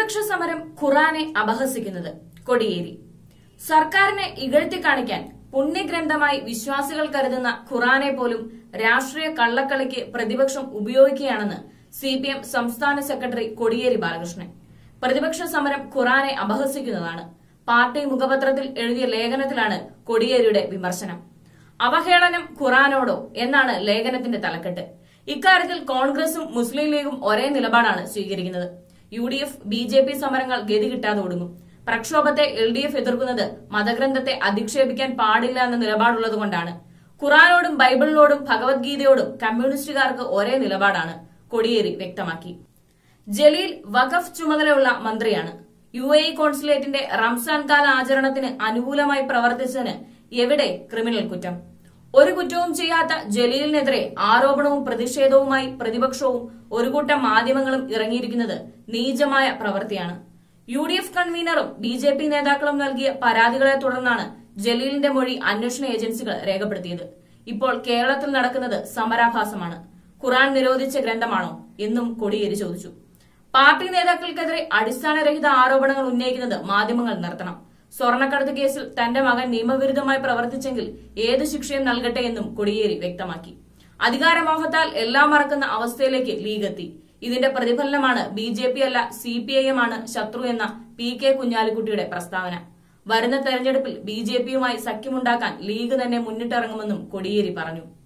പ്രതിപക്ഷ സമരം ഖുറാനെ അപഹസിക്കുന്നത് കൊടിയേരി സർക്കാരിനെ ഇകഴ്ത്തി കാണിക്കാൻ പുണ്യഗ്രന്ഥമായി വിശ്വാസികൾ കരുതുന്ന ഖുറാനെ പോലും രാഷ്ട്രീയ കള്ളക്കളിക്ക് പ്രതിപക്ഷം ഉപയോഗിക്കുകയാണെന്ന് സി പി എം സംസ്ഥാന സെക്രട്ടറി കൊടിയേരി ബാലകൃഷ്ണൻ പ്രതിപക്ഷ സമരം ഖുറാനെ അപഹസിക്കുന്നതാണ് പാർട്ടി മുഖപത്രത്തിൽ എഴുതിയ ലേഖനത്തിലാണ് കൊടിയേരിയുടെ വിമർശനം അവഹേളനം ഖുറാനോടോ എന്നാണ് ലേഖനത്തിന്റെ തലക്കെട്ട് ഇക്കാര്യത്തിൽ കോൺഗ്രസും മുസ്ലിം ലീഗും ഒരേ നിലപാടാണ് സ്വീകരിക്കുന്നത് U D F B J P സമരങ്ങൾ ഗതി കിട്ടാതെ ഒടുങ്ങും പ്രക്ഷോഭത്തെ എൽ ഡി എഫ് എതിർക്കുന്നത് മതഗ്രന്ഥത്തെ അധിക്ഷേപിക്കാൻ പാടില്ല എന്ന നിലപാടുള്ളതുകൊണ്ടാണ് ഖുറാനോടും ബൈബിളിനോടും ഭഗവത്ഗീതയോടും കമ്മ്യൂണിസ്റ്റുകാർക്ക് ഒരേ നിലപാടാണ് കൊടിയേരി വ്യക്തമാക്കി ജലീൽ വഖഫ് ചുമതലയുള്ള മന്ത്രിയാണ് യു എ ഇ കോൺസുലേറ്റിന്റെ റംസാൻ കാല ആചരണത്തിന് അനുകൂലമായി പ്രവർത്തിച്ചതിന് എവിടെ ക്രിമിനൽ കുറ്റം ഒരു കുറ്റവും ചെയ്യാത്ത ജലീലിനെതിരെ ആരോപണവും പ്രതിഷേധവുമായി പ്രതിപക്ഷവും ഒരു കൂട്ടം മാധ്യമങ്ങളും ഇറങ്ങിയിരിക്കുന്നത് നീചമായ പ്രവൃത്തിയാണ് യു ഡി എഫ് കൺവീനറും ബി ജെ പി നേതാക്കളും നൽകിയ പരാതികളെ തുടർന്നാണ് ജലീലിന്റെ മൊഴി അന്വേഷണ ഏജൻസികൾ രേഖപ്പെടുത്തിയത് ഇപ്പോൾ കേരളത്തിൽ നടക്കുന്നത് സമരാഭാസമാണ് ഖുറാൻ നിരോധിച്ച ഗ്രന്ഥമാണോ എന്നും കൊടിയേരി ചോദിച്ചു പാർട്ടി നേതാക്കൾക്കെതിരെ അടിസ്ഥാനരഹിത ആരോപണങ്ങൾ ഉന്നയിക്കുന്നത് മാധ്യമങ്ങൾ നിർത്തണം സ്വർണ്ണക്കടത്ത് കേസിൽ തന്റെ മകൻ നിയമവിരുദ്ധമായി പ്രവർത്തിച്ചെങ്കിൽ ഏത് ശിക്ഷയും നൽകട്ടെ എന്നും കൊടിയേരി വ്യക്തമാക്കി അധികാരമോഹത്താൽ എല്ലാം മറക്കുന്ന അവസ്ഥയിലേക്ക് ലീഗ് എത്തി ഇതിന്റെ പ്രതിഫലനമാണ് ബി ജെ പി അല്ല സി പി ഐ എം ആണ് ശത്രു എന്ന പി കെ കുഞ്ഞാലിക്കുട്ടിയുടെ പ്രസ്താവന വരുന്ന തെരഞ്ഞെടുപ്പിൽ ബി ജെ പിയുമായി സഖ്യമുണ്ടാക്കാൻ ലീഗ് തന്നെ മുന്നിട്ടിറങ്ങുമെന്നും കൊടിയേരി പറഞ്ഞു